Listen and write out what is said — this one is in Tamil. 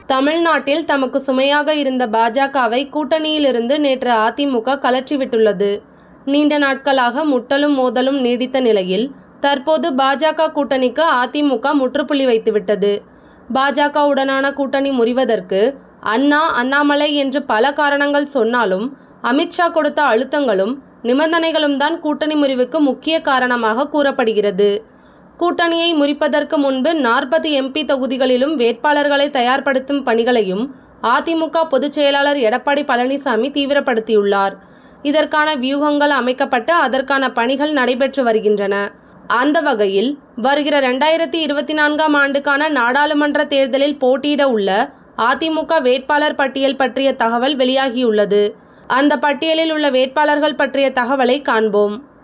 தமிழ்நாட்டில் தமக்கு சுமையாக இருந்த பாஜகவை கூட்டணியிலிருந்து நேற்று அதிமுக கலற்றிவிட்டுள்ளது நீண்ட நாட்களாக முட்டலும் மோதலும் நீடித்த நிலையில் தற்போது பாஜக கூட்டணிக்கு அதிமுக முற்றுப்புள்ளி வைத்துவிட்டது பாஜகவுடனான கூட்டணி முறிவதற்கு அண்ணா அண்ணாமலை என்று பல காரணங்கள் சொன்னாலும் அமித்ஷா கொடுத்த அழுத்தங்களும் நிபந்தனைகளும் தான் கூட்டணி முறிவுக்கு முக்கிய காரணமாக கூறப்படுகிறது கூட்டணியை முறிப்பதற்கு முன்பு நாற்பது எம்பி தொகுதிகளிலும் வேட்பாளர்களை தயார்படுத்தும் பணிகளையும் அதிமுக பொதுச் செயலாளர் எடப்பாடி பழனிசாமி தீவிரப்படுத்தியுள்ளார் இதற்கான வியூகங்கள் அமைக்கப்பட்டு அதற்கான பணிகள் நடைபெற்று வருகின்றன அந்த வகையில் வருகிற ரெண்டாயிரத்தி இருபத்தி நான்காம் ஆண்டுக்கான நாடாளுமன்ற தேர்தலில் போட்டியிட உள்ள அதிமுக வேட்பாளர் பட்டியல் பற்றிய தகவல் வெளியாகியுள்ளது அந்த பட்டியலில் உள்ள வேட்பாளர்கள் பற்றிய தகவலை காண்போம்